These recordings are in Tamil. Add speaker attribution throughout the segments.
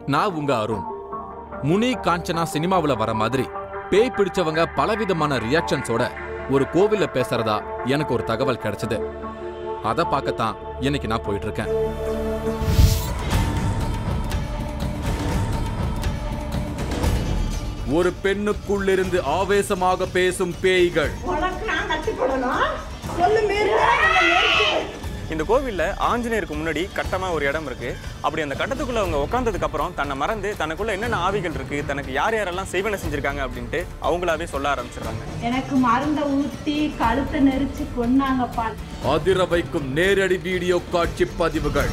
Speaker 1: நான் உங்க அருண் முனி காஞ்சனா சினிமாவுல வர மாதிரி பேய் பிடிச்சவங்க பலவிதமான ரியாக்ஷன்ஸோட ஒரு கோவில்ல பேசுறதா எனக்கு ஒரு தகவல் கிடைச்சது அத பார்க்கத்தான் இன்னைக்கு நான் போயிட்டு இருக்கேன் ஒரு பெண்ணுக்குள்ளிருந்து ஆவேசமாக பேசும் பேய்கள்
Speaker 2: உனக்கு நான் கட்டி போடணும் சொல்லு மீறி இந்த நெருப்பு.
Speaker 3: இந்த கோவில்ல ஆஞ்சநேயருக்கு முன்னாடி கட்டமா ஒரு இடம் இருக்கு அப்படி அந்த கட்டத்துக்குள்ள அவங்க உட்காந்ததுக்கு அப்புறம் தன்னை மறந்து தனக்குள்ள என்னென்ன ஆவிகள் இருக்கு தனக்கு யார் யாரெல்லாம் செய்வனை செஞ்சிருக்காங்க அப்படின்ட்டு அவங்களாவே சொல்ல ஆரம்பிச்சிடுறாங்க
Speaker 2: எனக்கு மருந்த ஊத்தி கழுத்தை நெரிச்சு கொன்னாங்கப்பா
Speaker 1: அதிர வைக்கும் நேரடி வீடியோ காட்சி பதிவுகள்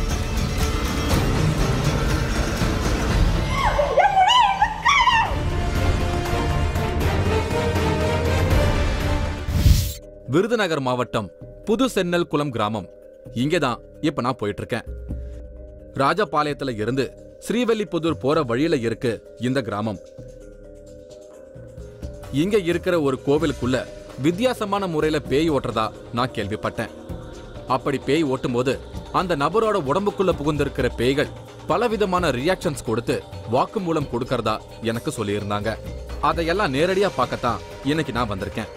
Speaker 1: விருதுநகர் மாவட்டம் புது சென்னல் குளம் கிராமம் இங்கதான் இப்ப நான் போயிட்டு இருக்கேன் ராஜபாளையத்துல இருந்து ஸ்ரீவல்லிபுதூர் போற வழியில இருக்கு இந்த கிராமம் இங்க இருக்கிற ஒரு கோவிலுக்குள்ள வித்தியாசமான முறையில பேய் ஓட்டுறதா நான் கேள்விப்பட்டேன் அப்படி பேய் ஓட்டும்போது அந்த நபரோட உடம்புக்குள்ள புகுந்திருக்கிற பேய்கள் பலவிதமான ரியாக்ஷன்ஸ் கொடுத்து வாக்குமூலம் கொடுக்கறதா எனக்கு சொல்லியிருந்தாங்க அதையெல்லாம் நேரடியா பார்க்கத்தான் இன்னைக்கு நான் வந்திருக்கேன்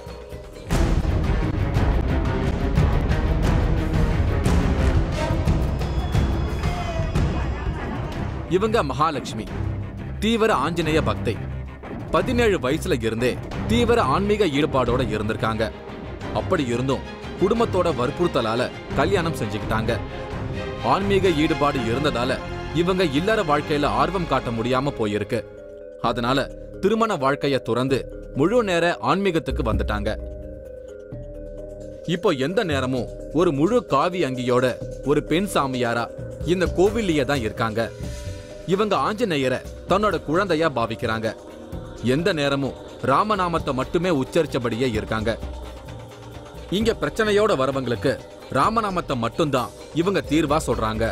Speaker 1: இவங்க மகாலட்சுமி தீவிர ஆஞ்சநேய பக்தை பதினேழு வயசுல இருந்தே தீவிர ஆன்மீக ஈடுபாடோட இருந்திருக்காங்க அப்படி இருந்தும் குடும்பத்தோட வற்புறுத்தலால கல்யாணம் செஞ்சுக்கிட்டாங்க ஆன்மீக ஈடுபாடு இருந்ததால இவங்க இல்லற வாழ்க்கையில ஆர்வம் காட்ட முடியாம போயிருக்கு அதனால திருமண வாழ்க்கைய துறந்து முழு நேர ஆன்மீகத்துக்கு வந்துட்டாங்க இப்போ எந்த நேரமும் ஒரு முழு காவி அங்கியோட ஒரு பெண் சாமியாரா இந்த கோவில்லையே தான் இருக்காங்க இவங்க ஆஞ்சநேயரை தன்னோட குழந்தையா பாவிக்கிறாங்க எந்த நேரமும் ராமநாமத்தை மட்டுமே உச்சரிச்சபடியே இருக்காங்க இங்க பிரச்சனையோட வரவங்களுக்கு ராமநாமத்தை மட்டும்தான் இவங்க தீர்வா சொல்றாங்க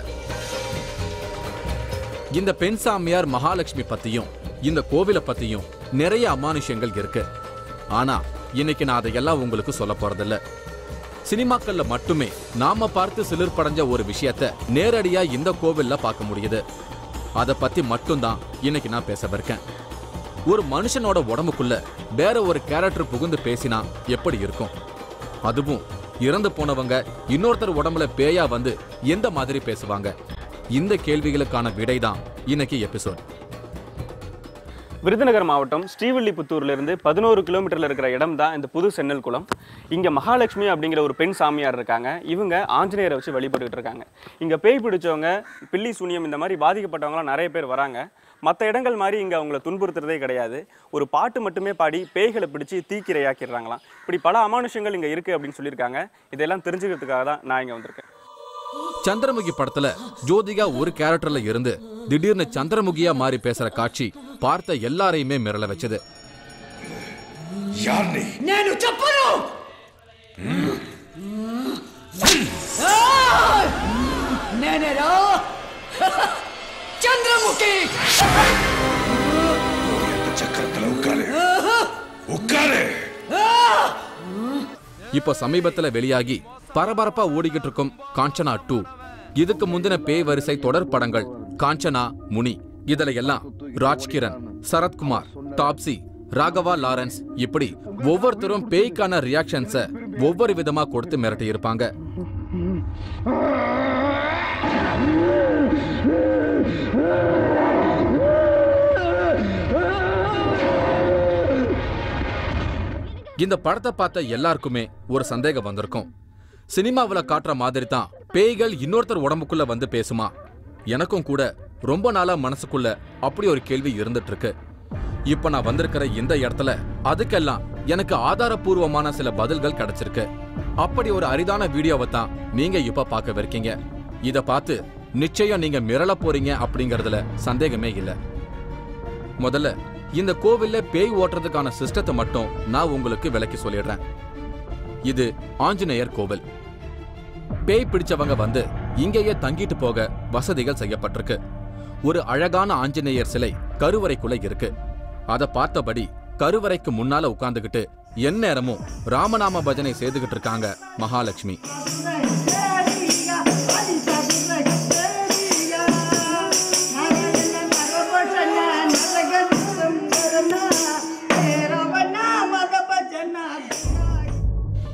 Speaker 1: இந்த பெண் சாமியார் மகாலட்சுமி பத்தியும் இந்த கோவிலை பத்தியும் நிறைய அமானுஷ்யங்கள் இருக்கு ஆனா இன்னைக்கு நான் அதையெல்லாம் உங்களுக்கு சொல்ல போறதில்ல சினிமாக்கள்ல மட்டுமே நாம பார்த்து சிலிர் படைஞ்ச ஒரு விஷயத்த நேரடியா இந்த கோவில்ல பார்க்க முடியுது அத பத்தி மட்டும்தான் இன்னைக்கு நான் பேசவிருக்கேன் ஒரு மனுஷனோட உடம்புக்குள்ள வேற ஒரு கேரக்டர் புகுந்து பேசினா எப்படி இருக்கும் அதுவும் இறந்து போனவங்க இன்னொருத்தர் உடம்புல பேயா வந்து எந்த மாதிரி பேசுவாங்க இந்த கேள்விகளுக்கான விடைதான் இன்னைக்கு எபிசோட்
Speaker 3: விருதுநகர் மாவட்டம் ஸ்ரீவில்லிபுத்தூர்ல இருந்து பதினோரு கிலோமீட்டர்ல இருக்கிற இடம் தான் இந்த புது சென்னல் குளம் இங்க மகாலட்சுமி அப்படிங்கிற ஒரு பெண் சாமியார் இருக்காங்க இவங்க ஆஞ்சநேயரை வச்சு வழிபட்டுட்டு இருக்காங்க இங்க பேய் பிடிச்சவங்க பில்லி சூனியம் இந்த மாதிரி பாதிக்கப்பட்டவங்களாம் நிறைய பேர் வராங்க மற்ற இடங்கள் மாதிரி இங்க அவங்கள துன்புறுத்துறதே கிடையாது ஒரு பாட்டு மட்டுமே பாடி பேய்களை பிடிச்சு தீக்கிரையாக்கிடுறாங்களாம் இப்படி பல அமானுஷங்கள் இங்க இருக்கு அப்படின்னு சொல்லியிருக்காங்க இதெல்லாம் தெரிஞ்சுக்கிறதுக்காக தான் நான் இங்க வந்திருக்கேன்
Speaker 1: சந்திரமுகி படத்துல ஜோதிகா ஒரு கேரக்டர்ல இருந்து திடீர்னு சந்திரமுகியா மாறி பேசுற காட்சி பார்த்த எல்லாரையுமே மிரள வச்சது
Speaker 4: யார் நீ
Speaker 5: నేను చెప్పను నేనేరా చంద్రముఖి
Speaker 4: எந்த சக்கரத்துல உட்காரு உட்காரு
Speaker 1: இப்ப சமீபத்துல வெளியாகி பரபரப்பா ஓடிக்கிட்டு இருக்கும் காஞ்சனா டூ இதுக்கு முந்தின பேய் வரிசை தொடர் படங்கள் காஞ்சனா முனி இதுல எல்லாம் ராஜ்கிரண் சரத்குமார் டாப்சி ராகவா லாரன்ஸ் இப்படி ஒவ்வொருத்தரும் பேய்க்கான ரியாக்ஷன்ஸ ஒவ்வொரு விதமா கொடுத்து மிரட்டி இருப்பாங்க இந்த படத்தை பார்த்த எல்லாருக்குமே ஒரு சந்தேகம் வந்திருக்கும் சினிமாவுல காட்டுற மாதிரி தான் பேய்கள் இன்னொருத்தர் உடம்புக்குள்ள வந்து பேசுமா எனக்கும் கூட ரொம்ப நாளா மனசுக்குள்ள அப்படி ஒரு கேள்வி இருந்துட்டு இருக்கு இப்ப நான் வந்திருக்கிற இந்த இடத்துல அதுக்கெல்லாம் எனக்கு ஆதாரபூர்வமான சில பதில்கள் கிடைச்சிருக்கு அப்படி ஒரு அரிதான வீடியோவை தான் நீங்க இப்ப பார்க்கவிருக்கீங்க இத பார்த்து நிச்சயம் நீங்க மிரள போறீங்க அப்படிங்கறதுல சந்தேகமே இல்லை முதல்ல இந்த கோவில்ல பேய் ஓட்டுறதுக்கான சிஸ்டத்தை மட்டும் நான் உங்களுக்கு விளக்கி சொல்லிடுறேன் இது ஆஞ்சநேயர் கோவில் பேய் பிடிச்சவங்க வந்து இங்கேயே தங்கிட்டு போக வசதிகள் செய்யப்பட்டிருக்கு ஒரு அழகான ஆஞ்சநேயர் சிலை கருவறைக்குள்ள இருக்கு அத பார்த்தபடி கருவறைக்கு முன்னால உட்கார்ந்துகிட்டு எந்நேரமும் ராமநாம பஜனை செய்துகிட்டு இருக்காங்க மகாலட்சுமி
Speaker 2: தேவியா, ஆதிசக்தி தேவியா, நாராயண மரபடி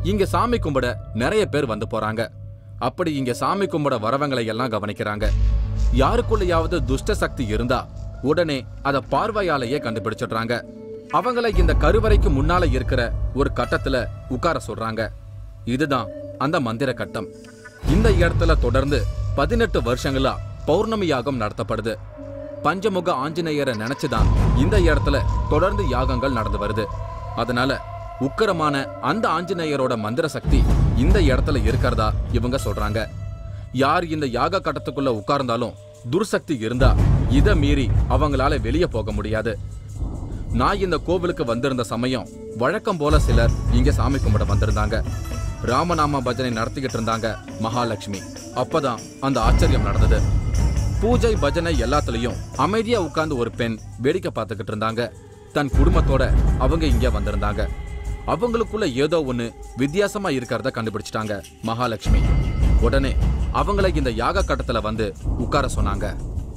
Speaker 1: இங்க சாமி கும்பிட நிறைய பேர் வந்து போறாங்க அப்படி இங்க சாமி கும்பிட வரவங்களை எல்லாம் கவனிக்கிறாங்க யாருக்குள்ளயாவது துஷ்ட சக்தி இருந்தா உடனே அத பார்வையாலேயே கண்டுபிடிச்சிடுறாங்க அவங்கள இந்த கருவறைக்கு முன்னால இருக்கிற ஒரு கட்டத்துல உட்கார சொல்றாங்க இதுதான் அந்த மந்திர கட்டம் இந்த இடத்துல தொடர்ந்து பதினெட்டு வருஷங்களா பௌர்ணமி யாகம் நடத்தப்படுது பஞ்சமுக ஆஞ்சநேயரை நினைச்சுதான் இந்த இடத்துல தொடர்ந்து யாகங்கள் நடந்து வருது அதனால உக்கிரமான அந்த ஆஞ்சநேயரோட மந்திர சக்தி இந்த இடத்துல இருக்கிறதா இவங்க சொல்றாங்க யார் இந்த யாக கட்டத்துக்குள்ள உட்கார்ந்தாலும் துர்சக்தி இருந்தா இத மீறி அவங்களால வெளியே போக முடியாது நான் இந்த கோவிலுக்கு வந்திருந்த சமயம் வழக்கம் போல சிலர் இங்க சாமி கும்பிட வந்திருந்தாங்க ராமநாம பஜனை நடத்திக்கிட்டு இருந்தாங்க மகாலட்சுமி அப்பதான் அந்த ஆச்சரியம் நடந்தது பூஜை பஜனை எல்லாத்துலயும் அமைதியா உட்கார்ந்து ஒரு பெண் வேடிக்கை பார்த்துக்கிட்டு இருந்தாங்க தன் குடும்பத்தோட அவங்க இங்க வந்திருந்தாங்க அவங்களுக்குள்ள ஏதோ ஒண்ணு வித்தியாசமா இருக்கிறத கண்டுபிடிச்சிட்டாங்க மகாலட்சுமி உடனே அவங்கள இந்த யாக கட்டத்துல வந்து உட்கார சொன்னாங்க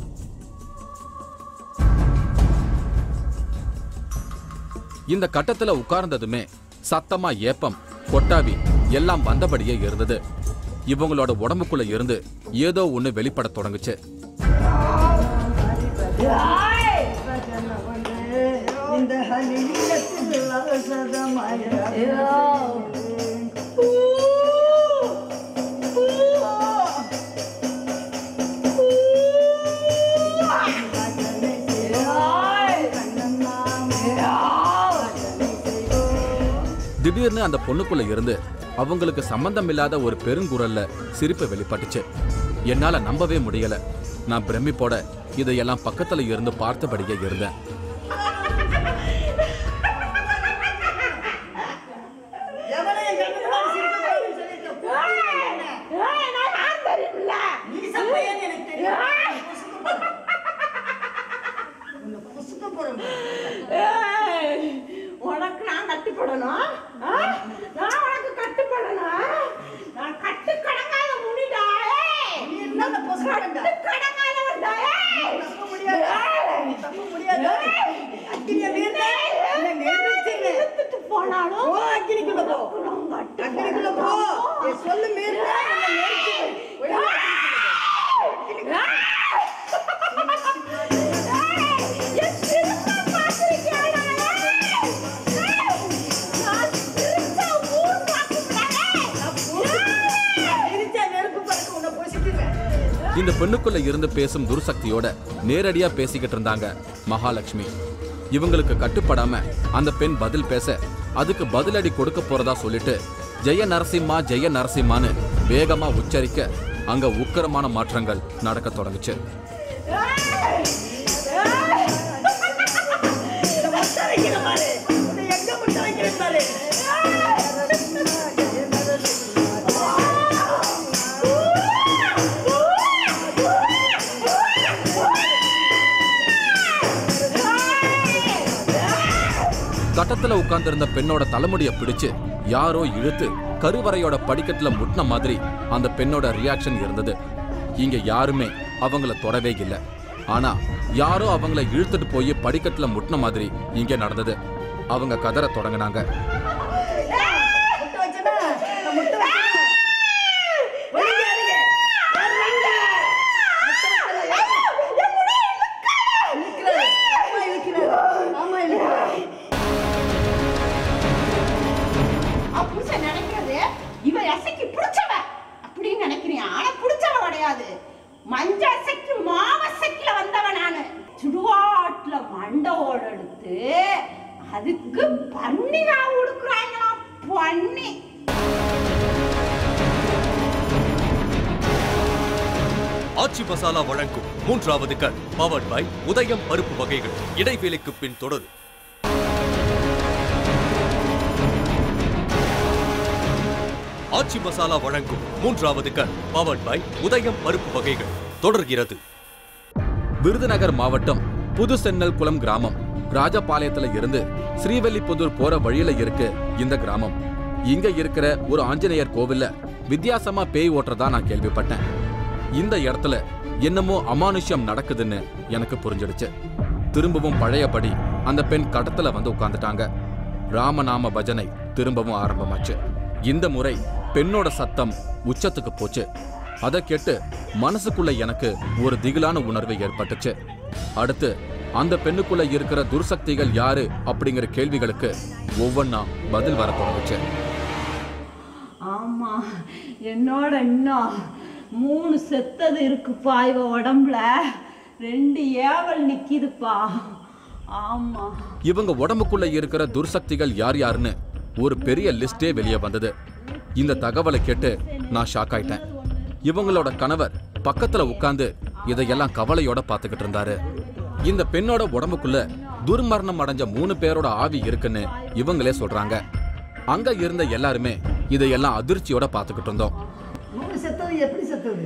Speaker 1: இந்த கட்டத்துல உட்கார்ந்ததுமே சத்தமா ஏப்பம் கொட்டாவி எல்லாம் வந்தபடியே இருந்தது இவங்களோட உடம்புக்குள்ள இருந்து ஏதோ ஒண்ணு வெளிப்பட தொடங்குச்சு
Speaker 2: இந்த ஹலிலத்தில் அவசரமாய
Speaker 1: திடீர்னு அந்த பொண்ணுக்குள்ள இருந்து அவங்களுக்கு சம்பந்தம் இல்லாத ஒரு பெருங்குரல்ல சிரிப்பு வெளிப்பட்டுச்சு என்னால நம்பவே முடியல நான் பிரமிப்போட இதையெல்லாம் பக்கத்துல இருந்து பார்த்தபடியே இருந்தேன்
Speaker 2: எவனை என் கண்ணு முன்னாடி சிரிக்கக்கூடாதுன்னு சொல்லிட்டு போறீங்க என்ன? நீ சப்பையன்னு எனக்கு தெரியும். உன்னை பொசுக்க போறேன். உன்னை பொசுக்க போறேன்.
Speaker 6: உனக்கு நான் கட்டுப்படணும் ஆ? நான் உனக்கு கட்டுப்படணும் நான் கட்டு கடங்காத முடிடா
Speaker 2: நீ என்ன அந்த பொசுக்க வேண்டாம்.
Speaker 6: கடங்காதவன்டா
Speaker 2: தப்ப முடியாது. தப்ப முடியாது. அக்கினியை மீறினா என்னை நெருச்சிங்க.
Speaker 6: இழுத்துட்டு போனாலும்
Speaker 2: போ, அக்கினிக்குள்ள போ. அக்கினிக்குள்ள போ. என் சொல்லு மீறினா என்னை நெருச்சிங்க. ஒழுங்கா அக்கினிக்குள்ள போ.
Speaker 6: என் சிரிப்பை பார்த்திருக்கியாடா? ஏய், நான் சிரிச்சா ஊர் பார்க்கும்டா.
Speaker 2: சிரிச்சா நெருப்பு பறக்க உன்னை பொசுக்கிடுவேன்.
Speaker 1: இந்த பெண்ணுக்குள்ள இருந்து பேசும் துர்சக்தியோட நேரடியா பேசிக்கிட்டு இருந்தாங்க மகாலட்சுமி இவங்களுக்கு கட்டுப்படாம அந்த பெண் பதில் பேச அதுக்கு பதிலடி கொடுக்க போறதா சொல்லிட்டு ஜெய நரசிம்மா ஜெய நரசிம்மான்னு வேகமா உச்சரிக்க அங்க உக்கிரமான மாற்றங்கள் நடக்க தொடங்குச்சு
Speaker 2: இதை முட்டை வைக்கிற பாரு. உன்னை எங்க முட்டை வைக்கிறேன் பாரு.
Speaker 1: தட்டத்துல உட்கார்ந்திருந்த பெண்ணோட தலைமுடிய பிடிச்சு யாரோ இழுத்து கருவறையோட படிக்கட்டுல முட்டின மாதிரி அந்த பெண்ணோட ரியாக்ஷன் இருந்தது இங்க யாருமே அவங்கள தொடவே இல்ல ஆனா யாரோ அவங்கள இழுத்துட்டு போய் படிக்கட்டுல முட்டின மாதிரி இங்க நடந்தது அவங்க கதற தொடங்குனாங்க
Speaker 2: முட்டை வச்சேனா? நான் முட்டை வச்சேனா? ஒழுங்கா இருங்க. வர்றாங்க. முட்டை வைக்கல. இழுக்கிறேன். ஆமா, இழுக்கிறேன். ஆமா, இழுக்கிறேன்.
Speaker 6: அவ புருஷன் நினைக்கிறது இவ அசைக்கு பிடிச்சவ அப்படின்னு நினைக்கிறேன் ஆனா பிடிச்சவ கிடையாது மஞ்ச அசைக்கு மாவசைக்குல வந்தவ நானு சுடுகாட்டுல மண்டவோட எடுத்து அதுக்கு பன்னிகா உடுக்குறாங்களா பன்னி
Speaker 7: ஆச்சி மசாலா வழங்கும் மூன்றாவது கண் பவர்ட் பை உதயம் பருப்பு வகைகள் இடைவேளைக்கு பின் தொடரும் ஆச்சி மசாலா வழங்கும் மூன்றாவது கண் பவர்ட் பை உதயம் பருப்பு வகைகள் தொடர்கிறது
Speaker 1: விருதுநகர் மாவட்டம் புது சென்னல் குளம் கிராமம் ராஜபாளையத்துல இருந்து ஸ்ரீவல்லிபுதூர் போற வழியில இருக்கு இந்த கிராமம் இங்க இருக்கிற ஒரு ஆஞ்சநேயர் கோவில்ல வித்தியாசமா பேய் ஓட்டுறதா நான் கேள்விப்பட்டேன் இந்த இடத்துல என்னமோ அமானுஷ்யம் நடக்குதுன்னு எனக்கு புரிஞ்சிடுச்சு திரும்பவும் பழையபடி அந்த பெண் கடத்துல வந்து உட்கார்ந்துட்டாங்க ராமநாம பஜனை திரும்பவும் ஆரம்பமாச்சு இந்த முறை பெண்ணோட சத்தம் உச்சத்துக்கு போச்சு அதை கேட்டு மனசுக்குள்ள எனக்கு ஒரு திகிலான உணர்வு ஏற்பட்டுச்சு அடுத்து அந்த பெண்ணுக்குள்ள இருக்கிற துர்சக்திகள் யாரு அப்படிங்கிற கேள்விகளுக்கு ஒவ்வொன்னா பதில் வர தொடங்குச்சு
Speaker 6: ஆமா என்னோட இன்னும் மூணு செத்தது இருக்குப்பா இவ உடம்புல ரெண்டு ஏவல் நிக்குதுப்பா ஆமா
Speaker 1: இவங்க உடம்புக்குள்ள இருக்கிற துர்சக்திகள் யார் யாருன்னு ஒரு பெரிய லிஸ்டே வெளியே வந்தது இந்த தகவலை கேட்டு நான் ஷாக் ஆயிட்டேன் இவங்களோட கணவர் பக்கத்துல உட்கார்ந்து இதையெல்லாம் கவலையோட பார்த்துக்கிட்டு இருந்தாரு இந்த பெண்ணோட உடம்புக்குள்ள துர்மரணம் அடைஞ்ச மூணு பேரோட ஆவி இருக்குன்னு இவங்களே சொல்றாங்க அங்க இருந்த எல்லாருமே இதையெல்லாம் அதிர்ச்சியோட பார்த்துக்கிட்டு இருந்தோம்
Speaker 2: மூணு செத்தது எப்படி செத்தது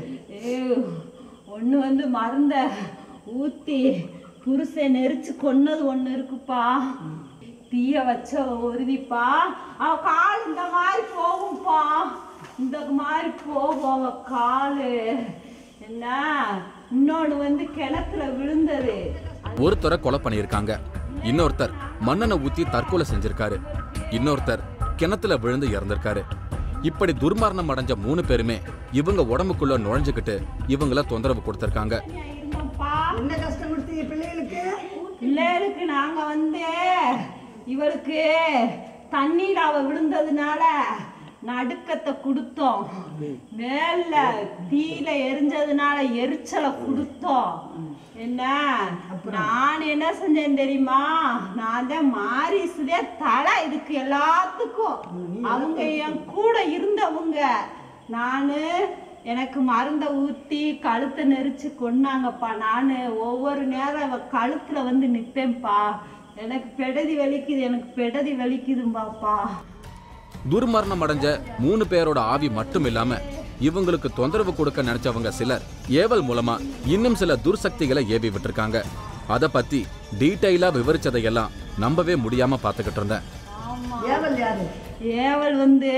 Speaker 6: ஒன்று வந்து மருந்த ஊத்தி புருஷன் நெரிச்சு கொன்னது ஒன்று இருக்குப்பா தீய வச்ச உறுதிப்பா அவ கால் இந்த மாதிரி போகும்பா இந்த மாதிரி போகும் அவ காலு என்ன இன்னொன்று வந்து கிணத்துல விழுந்தது
Speaker 1: ஒருத்தரை கொலை பண்ணியிருக்காங்க இன்னொருத்தர் மண்ணெண்ணை ஊத்தி தற்கொலை செஞ்சிருக்காரு இன்னொருத்தர் கிணத்துல விழுந்து இறந்திருக்காரு இப்படி துர்மரணம் அடைஞ்ச மூணு பேருமே இவங்க உடம்புக்குள்ள நுழைஞ்சுக்கிட்டு இவங்கள தொந்தரவு கொடுத்திருக்காங்க
Speaker 6: இருங்கப்பா
Speaker 2: என்ன கஷ்டம் கொடுத்தீங்க பிள்ளைகளுக்கு
Speaker 6: பிள்ளைகளுக்கு நாங்க வந்து இவளுக்கு தண்ணீர் அவ விழுந்ததுனால நடுக்கத்தை கொடுத்தோம் மேல தீயில எரிஞ்சதுனால எரிச்சலை கொடுத்தோம் என்ன நான் என்ன செஞ்சேன் தெரியுமா நான் தான் மாரிசுதே தலை இதுக்கு எல்லாத்துக்கும் அவங்க என் கூட இருந்தவங்க நானு எனக்கு மருந்தை ஊற்றி கழுத்தை நெரிச்சு கொன்னாங்கப்பா நான் ஒவ்வொரு நேரம் அவ கழுத்தில் வந்து நிற்பேன்ப்பா எனக்கு பெடதி வலிக்குது எனக்கு பெடதி வலிக்குதும்பாப்பா
Speaker 1: துர்மரணம் அடைஞ்ச மூணு பேரோட ஆவி மட்டும் இல்லாம இவங்களுக்கு தொந்தரவு கொடுக்க நினைச்சவங்க சிலர் ஏவல் மூலமா இன்னும் சில துர்சக்திகளை ஏவி விட்டிருக்காங்க அத பத்தி டீட்டெயிலா விவரிச்சதையெல்லாம் நம்பவே முடியாம பார்த்துக்கிட்டு இருந்தேன்
Speaker 2: ஏவல் யாரு
Speaker 6: ஏவல் வந்து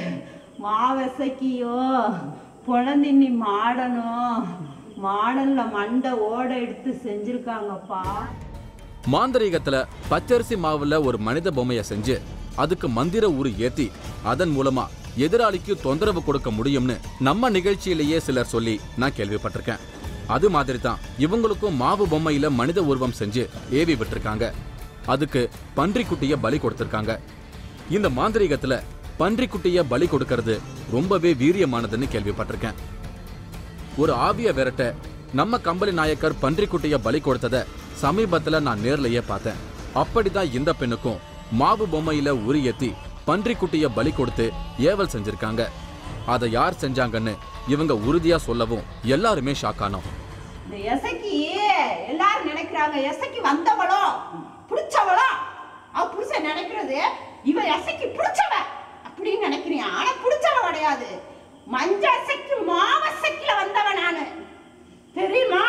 Speaker 6: மாவசக்கியோ புழந்தின்னி மாடனும் மாடன்ல மண்டை ஓட எடுத்து செஞ்சிருக்காங்கப்பா
Speaker 1: மாந்திரீகத்துல பச்சரிசி மாவுல ஒரு மனித பொம்மையை செஞ்சு அதுக்கு மந்திர உரு ஏத்தி அதன் மூலமா எதிராளிக்கு தொந்தரவு கொடுக்க முடியும்னு நம்ம நிகழ்ச்சியிலேயே சிலர் சொல்லி நான் கேள்விப்பட்டிருக்கேன் அது மாதிரி தான் இவங்களுக்கும் மாவு பொம்மையில மனித உருவம் செஞ்சு ஏவி விட்டிருக்காங்க அதுக்கு பன்றிக்குட்டிய பலி கொடுத்திருக்காங்க இந்த மாந்திரீகத்துல பன்றிக்குட்டிய பலி கொடுக்கறது ரொம்பவே வீரியமானதுன்னு கேள்விப்பட்டிருக்கேன் ஒரு ஆவிய விரட்ட நம்ம கம்பளி நாயக்கர் பன்றிக்குட்டிய பலி கொடுத்தத சமீபத்துல நான் நேர்லயே பார்த்தேன் அப்படிதான் இந்த பெண்ணுக்கும் மாவு பொம்மையில உரி ஏத்தி பன்றிக்குட்டிய பலி கொடுத்து ஏவல் செஞ்சிருக்காங்க அதை யார் செஞ்சாங்கன்னு இவங்க உறுதியா சொல்லவும் எல்லாருமே ஷாக் ஆனோம்
Speaker 6: இந்த எசக்கி எல்லாரும் நினைக்கிறாங்க எசக்கி வந்தவளோ பிடிச்சவளோ அவ புருஷன் நினைக்கிறது இவ எசக்கி பிடிச்சவ அப்படின்னு நினைக்கிறீங்க ஆனா பிடிச்சவ கிடையாது மஞ்ச எசக்கி மாவசக்கில வந்தவ நானு தெரியுமா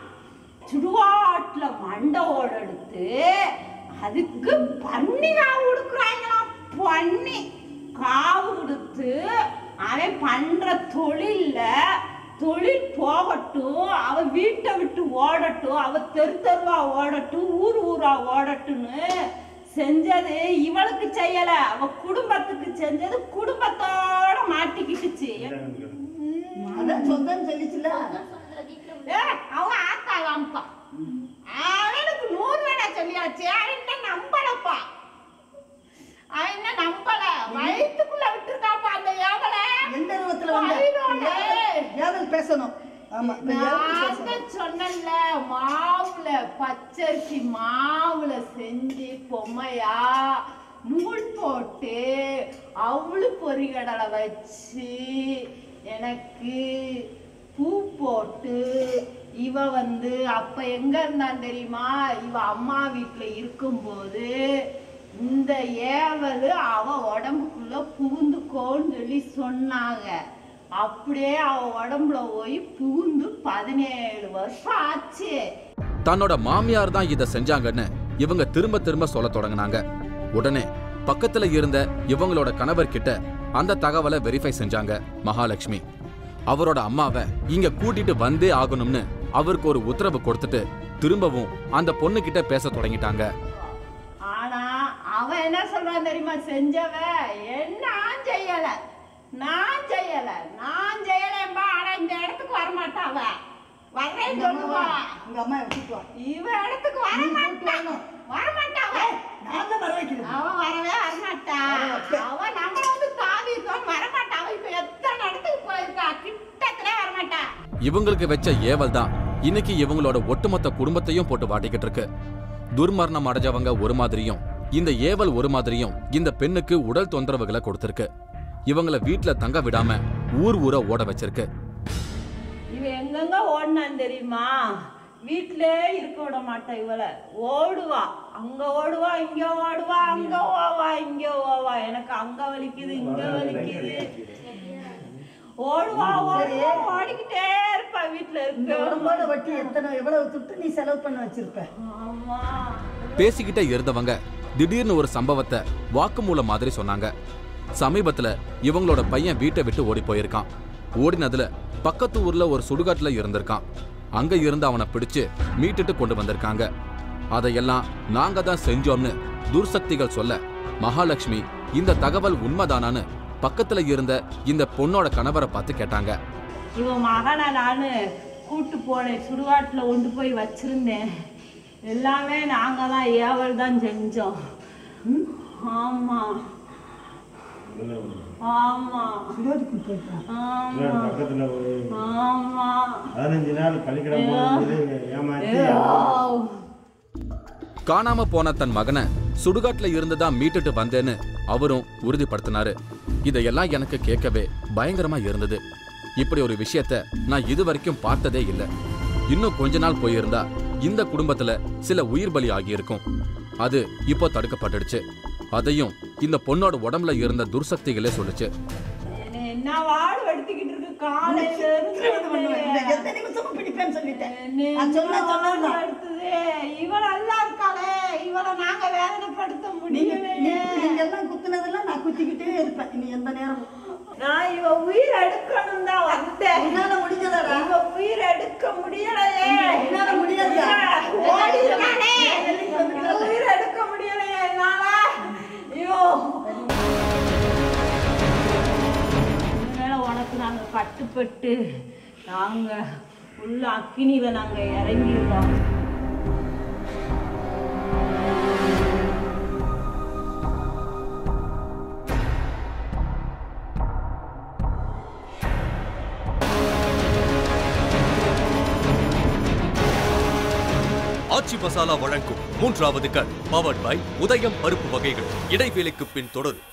Speaker 6: சுடுகாட்டுல மண்டவோட எடுத்து அதுக்கு பண்ணி காவு கொடுக்குறாங்களாம் பண்ணி காவு கொடுத்து அவன் பண்ற தொழில்ல தொழில் போகட்டும் அவ வீட்டை விட்டு ஓடட்டும் அவ தெரு தெருவா ஓடட்டும் ஊர் ஊரா ஓடட்டும்னு செஞ்சது இவளுக்கு செய்யல அவ குடும்பத்துக்கு செஞ்சது குடும்பத்தோட மாட்டிக்கிட்டுச்சு
Speaker 2: அதான் சொந்தம் சொல்லிச்சுல
Speaker 6: ஏய், அவங்க ஆத்தாவாம்ப்பா அவனுக்கு நூறு வேணா சொல்லியாச்சு அவன் என்ன நம்பலப்பா அவன் என்ன நம்பல வயிற்றுக்குள்ள விட்டுருக்காப்பா அந்த ஏவல
Speaker 2: எந்த ரூபத்துல வந்த ஏவல் பேசணும் ஆமா இப்ப ஏவல் பேசணும்
Speaker 6: நான் சொன்னேன்ல மாவுல பச்சரிசி மாவுல செஞ்சு பொம்மையா நூல் போட்டு அவுளு பொரிகடலை வச்சு எனக்கு பூ போட்டு இவ வந்து அப்ப எங்க இருந்தான் தெரியுமா இவ அம்மா வீட்டுல இருக்கும்போது இந்த ஏவல் அவ உடம்புக்குள்ள புகுந்துக்கோன்னு சொல்லி சொன்னாங்க அப்படியே அவ உடம்புல போய் புகுந்து பதினேழு வருஷம் ஆச்சு
Speaker 1: தன்னோட மாமியார் தான் இதை செஞ்சாங்கன்னு இவங்க திரும்ப திரும்ப சொல்ல தொடங்கினாங்க உடனே பக்கத்துல இருந்த இவங்களோட கணவர் கிட்ட அந்த தகவலை வெரிஃபை செஞ்சாங்க மகாலட்சுமி அவரோட அம்மாவை இங்க கூட்டிட்டு வந்தே ஆகணும்னு அவருக்கு ஒரு உத்தரவு கொடுத்துட்டு திரும்பவும் அந்த பொண்ணு கிட்ட பேச தொடங்கிட்டாங்க
Speaker 6: ஆனா அவ என்ன சொல்றான் தெரியுமா செஞ்சவ என்ன நான் செய்யல நான் செய்யல நான் செய்யலம்பா ஆனா இந்த இடத்துக்கு வரமாட்டாவ வர்றேன்னு சொல்லுவா
Speaker 2: உங்க அம்மா கூப்பிட்டு வா
Speaker 6: இவ இடத்துக்கு வரமாட்டான் வரமாட்டாவ
Speaker 2: நான் தான் வர வைக்கிறேன்
Speaker 6: அவன் வரவே வரமாட்டா அவன் நம்மள வந்து தாவி இருக்கோன்னு வரமாட்டா அவ இப்ப எத்தனை இடத்துக்கு போயிருக்கா கிட்டத்துல வரமாட்டா
Speaker 1: இவங்களுக்கு வச்ச ஏவல் தான் இன்னைக்கு இவங்களோட ஒட்டுமொத்த குடும்பத்தையும் போட்டு வாட்டிக்கிட்டு இருக்கு துர்மரணம் அடைஞ்சவங்க ஒரு மாதிரியும் இந்த ஏவல் ஒரு மாதிரியும் இந்த பெண்ணுக்கு உடல் தொந்தரவுகளை கொடுத்திருக்கு இவங்கள வீட்ல தங்க விடாம ஊர் ஊர ஓட வச்சிருக்கு
Speaker 6: இவ எங்கெங்க ஓடினான் தெரியுமா வீட்டிலே இருக்க விட மாட்டா இவள ஓடுவா அங்க ஓடுவா இங்க ஓடுவா அங்க ஓவா இங்க ஓவா எனக்கு அங்க வலிக்குது இங்க வலிக்குது ஓடுவா ஓடுவா ஓடிக்கிட்டே இருப்பா வீட்டுல
Speaker 2: இந்த
Speaker 6: இருக்க
Speaker 2: உடம்போட வட்டி எத்தனை எவ்வளவு துட்டு நீ செலவு பண்ண வச்சிருப்ப
Speaker 6: ஆமா
Speaker 1: பேசிக்கிட்டே இருந்தவங்க திடீர்னு ஒரு சம்பவத்தை வாக்குமூலம் மாதிரி சொன்னாங்க சமீபத்துல இவங்களோட பையன் வீட்டை விட்டு ஓடி போயிருக்கான் ஓடினதுல பக்கத்து ஊர்ல ஒரு சுடுகாட்டுல இருந்திருக்கான் அங்க இருந்து அவனை பிடிச்சு மீட்டுட்டு கொண்டு வந்திருக்காங்க அதையெல்லாம் நாங்க தான் செஞ்சோம்னு துர்சக்திகள் சொல்ல மகாலட்சுமி இந்த தகவல் உண்மைதானான்னு பக்கத்துல இருந்த இந்த பொண்ணோட கணவரை பார்த்து கேட்டாங்க
Speaker 6: இவன் மகனை நான் கூட்டு போனேன் சுடுகாட்டில் கொண்டு போய் வச்சிருந்தேன் எல்லாமே நாங்கள் தான் ஏவல் தான் செஞ்சோம் ஆமாம் ஆமாம்
Speaker 2: சுடுகாட்டுக்கு போயிருக்கான்
Speaker 6: ஆமாம்
Speaker 8: பக்கத்துல ஒரு
Speaker 6: ஆமாம்
Speaker 8: பதினஞ்சு நாள் பள்ளிக்கூடம் போகும்போது ஏமாத்தி
Speaker 1: காணாம போன தன் மகனை சுடுகாட்டுல இருந்துதான் தான் மீட்டுட்டு வந்தேன்னு அவரும் உறுதிப்படுத்தினாரு இதையெல்லாம் எனக்கு கேட்கவே பயங்கரமா இருந்தது இப்படி ஒரு விஷயத்த நான் இதுவரைக்கும் பார்த்ததே இல்ல இன்னும் கொஞ்ச நாள் போயிருந்தா இந்த குடும்பத்துல சில உயிர் பலி ஆகியிருக்கும் அது இப்போ தடுக்கப்பட்டுடுச்சு அதையும் இந்த பொண்ணோட உடம்புல இருந்த துர்சக்திகளே சொல்லுச்சு
Speaker 6: என்னை என்ன வாடு எடுத்துக்கிட்டு இருக்கு காலையில
Speaker 2: திருமணம் பண்ணுவேன் இந்த
Speaker 6: இருந்து
Speaker 2: எந்த நிமிஷமும் பிடிப்பேன்னு சொல்லிட்டேன்
Speaker 6: என்னை
Speaker 2: நான் சொன்ன
Speaker 6: என்ன வாடு
Speaker 2: சொன்னதுதான்
Speaker 6: எடுத்தது இவள் நல்லா இருக்காளே இவளை நாங்க வேதனைப்படுத்த
Speaker 2: நீங்க
Speaker 6: முடியலையே
Speaker 2: நீங்க எல்லாம் குத்துனதெல்லாம் நான் குத்திக்கிட்டே இருப்பேன் இனி எந்த நேரமும்
Speaker 6: நான் இவ உயிர் எடுக்கணும் தான் வந்தேன்
Speaker 2: உன்னால முடிஞ்சதாடா
Speaker 6: இவ உயிர் எடுக்க முடியலையே
Speaker 2: உன்னால முடியாதா?
Speaker 6: ஓடி இருக்கானே. உயிர் எடுக்க முடியலையே என்னால ஐயோ இனிமேல உனக்கு நாங்க கட்டுப்பட்டு நாங்க உள்ள அக்கினியில நாங்க இறங்கிடுறோம்
Speaker 7: ஆச்சி மசாலா வழங்கும் மூன்றாவது கண் பவர்ட் பை உதயம் பருப்பு வகைகள் இடைவேளைக்கு பின் தொடரும்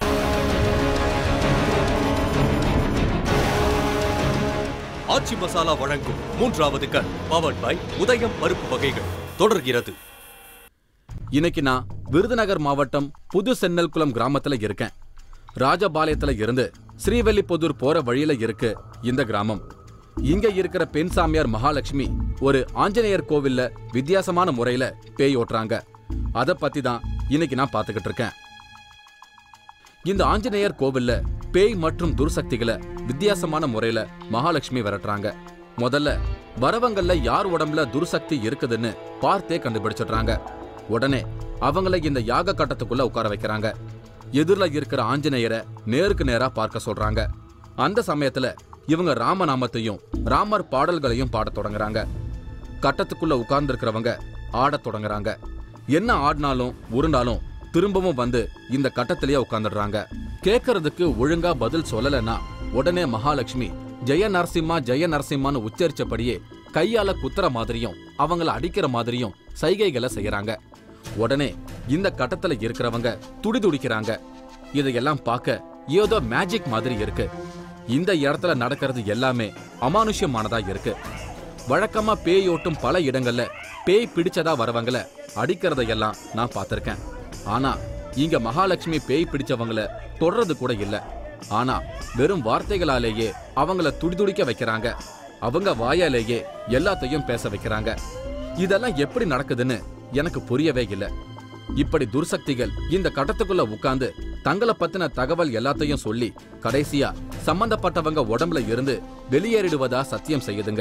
Speaker 7: ஆச்சி மசாலா வழங்கும் மூன்றாவது கண் பவர்ட் பை உதயம் பருப்பு வகைகள் தொடர்கிறது
Speaker 1: இன்னைக்கு நான் விருதுநகர் மாவட்டம் புது சென்னல்குளம் கிராமத்துல இருக்கேன் ராஜபாளையத்துல இருந்து ஸ்ரீவெல்லிபுதூர் போற வழியில இருக்கு இந்த கிராமம் இங்க இருக்கிற பெண் சாமியார் மகாலட்சுமி ஒரு ஆஞ்சநேயர் கோவில்ல வித்தியாசமான முறையில பேய் ஓட்டுறாங்க அத பத்தி தான் இன்னைக்கு நான் பாத்துக்கிட்டு இருக்கேன் இந்த ஆஞ்சநேயர் கோவில்ல பேய் மற்றும் துர்சக்திகளை வித்தியாசமான முறையில மகாலட்சுமி விரட்டுறாங்க முதல்ல வரவங்கள்ல யார் உடம்புல துர்சக்தி இருக்குதுன்னு பார்த்தே கண்டுபிடிச்சிடுறாங்க உடனே அவங்கள இந்த யாக கட்டத்துக்குள்ள உட்கார வைக்கிறாங்க எதிரில இருக்கிற ஆஞ்சநேயரை நேருக்கு நேரா பார்க்க சொல்றாங்க அந்த சமயத்துல இவங்க ராமநாமத்தையும் ராமர் பாடல்களையும் பாடத் தொடங்குறாங்க கட்டத்துக்குள்ள உட்கார்ந்துருக்கிறவங்க ஆடத் தொடங்குறாங்க என்ன ஆடினாலும் உருண்டாலும் திரும்பவும் வந்து இந்த கட்டத்திலேயே உட்கார்ந்துடுறாங்க கேட்கறதுக்கு ஒழுங்கா பதில் சொல்லலைன்னா உடனே மகாலட்சுமி ஜெய நரசிம்மா ஜெய நரசிம்மான்னு உச்சரிச்சபடியே கையால குத்துற மாதிரியும் அவங்கள அடிக்கிற மாதிரியும் சைகைகளை செய்யறாங்க உடனே இந்த கட்டத்துல இருக்கிறவங்க துடிதுடிக்கிறாங்க இதையெல்லாம் பார்க்க ஏதோ மேஜிக் மாதிரி இருக்கு இந்த இடத்துல நடக்கிறது எல்லாமே அமானுஷ்யமானதா இருக்கு வழக்கமா பேய் ஓட்டும் பல இடங்கள்ல பேய் பிடிச்சதா வரவங்கள அடிக்கிறதையெல்லாம் நான் பார்த்திருக்கேன் ஆனா இங்க மகாலட்சுமி பேய் பிடிச்சவங்கள தொடறது கூட இல்ல ஆனா வெறும் வார்த்தைகளாலேயே அவங்கள துடிதுடிக்க வைக்கிறாங்க அவங்க வாயாலேயே எல்லாத்தையும் பேச வைக்கிறாங்க இதெல்லாம் எப்படி நடக்குதுன்னு எனக்கு புரியவே இல்ல இப்படி துர்சக்திகள் இந்த கட்டத்துக்குள்ள உட்கார்ந்து தங்கள பத்தின தகவல் எல்லாத்தையும் சொல்லி கடைசியா சம்பந்தப்பட்டவங்க உடம்புல இருந்து வெளியேறிடுவதா சத்தியம் செய்யுதுங்க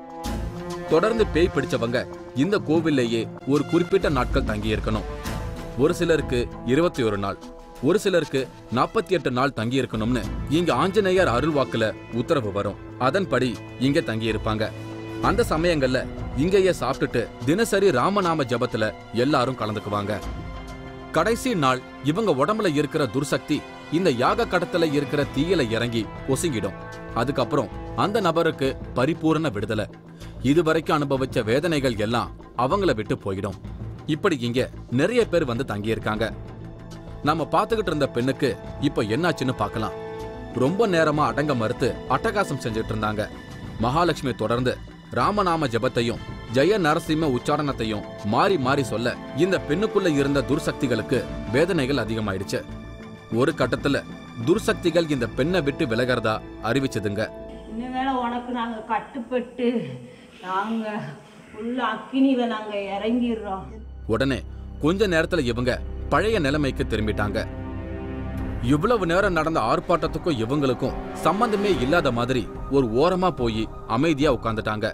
Speaker 1: தொடர்ந்து பேய் பிடிச்சவங்க இந்த கோவில்லையே ஒரு குறிப்பிட்ட நாட்கள் தங்கி இருக்கணும் ஒரு சிலருக்கு இருபத்தி ஒரு நாள் ஒரு சிலருக்கு நாற்பத்தி எட்டு நாள் தங்கி இருக்கணும்னு இங்க ஆஞ்சநேயர் அருள்வாக்குல உத்தரவு வரும் அதன்படி இங்க தங்கி இருப்பாங்க அந்த சமயங்கள்ல இங்கேயே சாப்பிட்டுட்டு தினசரி ராமநாம ஜபத்துல எல்லாரும் கலந்துக்குவாங்க கடைசி நாள் இவங்க உடம்புல இருக்கிற துர்சக்தி இந்த யாக கடத்துல இருக்கிற தீயில இறங்கி ஒசுங்கிடும் அதுக்கப்புறம் அந்த நபருக்கு பரிபூரண விடுதலை இதுவரைக்கும் அனுபவிச்ச வேதனைகள் எல்லாம் அவங்கள விட்டு போயிடும் இப்படி இங்க நிறைய பேர் வந்து தங்கியிருக்காங்க நம்ம பார்த்துக்கிட்டு இருந்த பெண்ணுக்கு இப்ப என்னாச்சுன்னு பார்க்கலாம் ரொம்ப நேரமா அடங்க மறுத்து அட்டகாசம் செஞ்சுட்டு இருந்தாங்க மகாலட்சுமி தொடர்ந்து ராமநாம ஜெபத்தையும் ஜெய நரசிம்ம உச்சாரணத்தையும் மாறி மாறி சொல்ல இந்த பெண்ணுக்குள்ள இருந்த துர்சக்திகளுக்கு வேதனைகள் அதிகமாயிடுச்சு ஒரு கட்டத்துல துர்சக்திகள் இந்த பெண்ணை விட்டு விலகிறதா அறிவிச்சதுங்க
Speaker 9: இனிமேல உனக்கு நாங்க கட்டுப்பட்டு நாங்க உள்ள அக்கினியில நாங்க இறங்கிடுறோம்
Speaker 1: உடனே கொஞ்ச நேரத்துல இவங்க பழைய நிலைமைக்கு திரும்பிட்டாங்க இவ்வளவு நேரம் நடந்த ஆர்ப்பாட்டத்துக்கும் இவங்களுக்கும் சம்பந்தமே இல்லாத மாதிரி ஒரு ஓரமா போய் அமைதியா உட்கார்ந்துட்டாங்க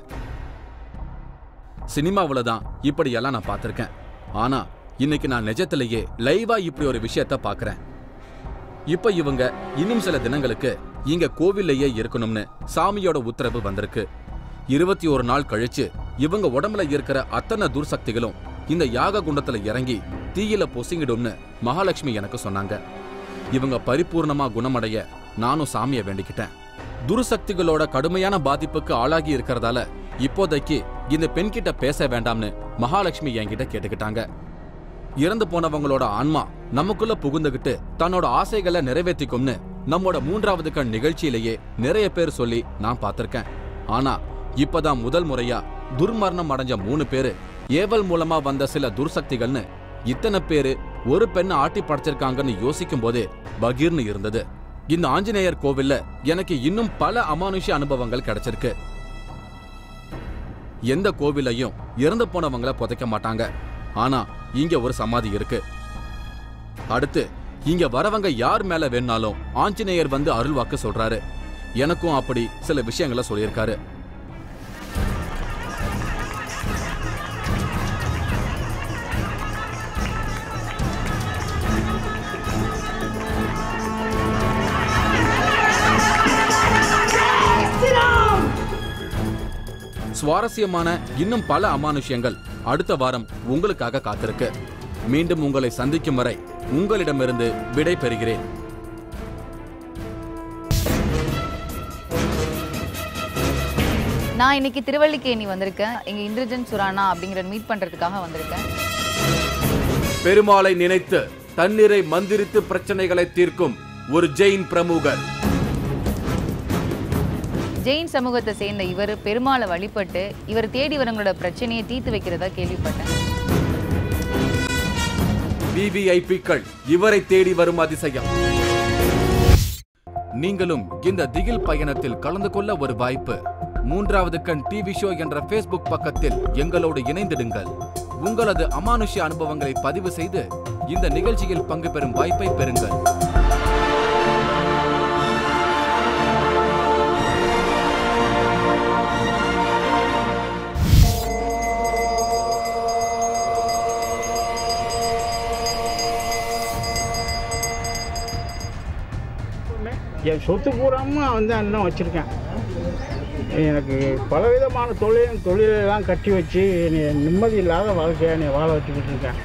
Speaker 1: சினிமாவுல தான் இப்படி எல்லாம் நான் பார்த்திருக்கேன் ஆனா இன்னைக்கு நான் நிஜத்திலேயே லைவா இப்படி ஒரு விஷயத்த பார்க்கறேன் இப்ப இவங்க இன்னும் சில தினங்களுக்கு இங்க கோவில்லையே இருக்கணும்னு சாமியோட உத்தரவு வந்திருக்கு இருபத்தி ஒரு நாள் கழிச்சு இவங்க உடம்புல இருக்கிற அத்தனை துர்சக்திகளும் இந்த யாக குண்டத்துல இறங்கி தீயில பொசுங்கிடும்னு மகாலட்சுமி எனக்கு சொன்னாங்க இவங்க பரிபூர்ணமா குணமடைய நானும் சாமியை வேண்டிக்கிட்டேன் துர்சக்திகளோட கடுமையான பாதிப்புக்கு ஆளாகி இருக்கிறதால இப்போதைக்கு இந்த பெண்கிட்ட பேச வேண்டாம்னு மகாலட்சுமி என்கிட்ட கேட்டுக்கிட்டாங்க இறந்து போனவங்களோட ஆன்மா நமக்குள்ள புகுந்துகிட்டு தன்னோட ஆசைகளை நிறைவேற்றிக்கும்னு நம்மோட மூன்றாவது கண் நிகழ்ச்சியிலேயே நிறைய பேர் சொல்லி நான் பார்த்திருக்கேன் ஆனா இப்பதான் முதல் முறையா துர்மரணம் அடைஞ்ச மூணு பேரு ஏவல் மூலமா வந்த சில துர்சக்திகள்னு இத்தனை பேரு ஒரு பெண்ணை ஆட்டி படைச்சிருக்காங்கன்னு யோசிக்கும் போதே பகீர்னு இருந்தது இந்த ஆஞ்சநேயர் கோவில்ல எனக்கு இன்னும் பல அமானுஷ்ய அனுபவங்கள் கிடைச்சிருக்கு எந்த கோவிலையும் இறந்து போனவங்கள புதைக்க மாட்டாங்க ஆனா இங்க ஒரு சமாதி இருக்கு அடுத்து இங்க வரவங்க யார் மேல வேணாலும் ஆஞ்சநேயர் வந்து அருள்வாக்கு சொல்றாரு எனக்கும் அப்படி சில விஷயங்களை சொல்லியிருக்காரு சுவாரஸ்யமான இன்னும் பல அமானுஷ்யங்கள் அடுத்த வாரம் உங்களுக்காக காத்திருக்கு மீண்டும் உங்களை சந்திக்கும் வரை உங்களிடமிருந்து விடை பெறுகிறேன்
Speaker 10: நான் இன்னைக்கு திருவல்லிக்கேணி வந்திருக்கேன் எங்க இந்திரஜன் சுரானா அப்படிங்கிற மீட் பண்றதுக்காக வந்திருக்கேன்
Speaker 1: பெருமாளை நினைத்து தண்ணீரை மந்திரித்து பிரச்சனைகளை தீர்க்கும் ஒரு ஜெயின் பிரமுகர்
Speaker 10: ஜெயின் சமூகத்தை சேர்ந்த இவர் பெருமாளை வழிபட்டு இவர் தேடி வரவங்களோட பிரச்சனையை தீர்த்து வைக்கிறதா கேள்விப்பட்டேன்
Speaker 1: விவிஐபிக்கள் இவரை தேடி வரும் அதிசயம் நீங்களும் இந்த திகில் பயணத்தில் கலந்து கொள்ள ஒரு வாய்ப்பு மூன்றாவது கண் டிவி ஷோ என்ற ஃபேஸ்புக் பக்கத்தில் எங்களோடு இணைந்திடுங்கள் உங்களது அமானுஷ்ய அனுபவங்களை பதிவு செய்து இந்த நிகழ்ச்சியில் பங்கு பெறும் வாய்ப்பை பெறுங்கள்
Speaker 8: என் சொத்து பூராம வந்து அண்ணன் வச்சுருக்கேன் எனக்கு பலவிதமான தொழில் தொழிலெல்லாம் கட்டி வச்சு என்னை நிம்மதி இல்லாத வாழ்க்கையை என்னை வாழ வச்சுக்கிட்டு இருக்கேன்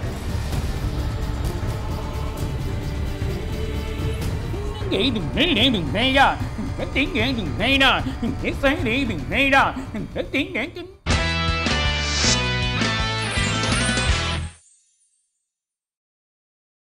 Speaker 11: nghĩ đừng nghĩ để đừng nghe ra cái tiếng nghe đừng nghe ra cái say để đừng nghe ra cái tiếng nghe đừng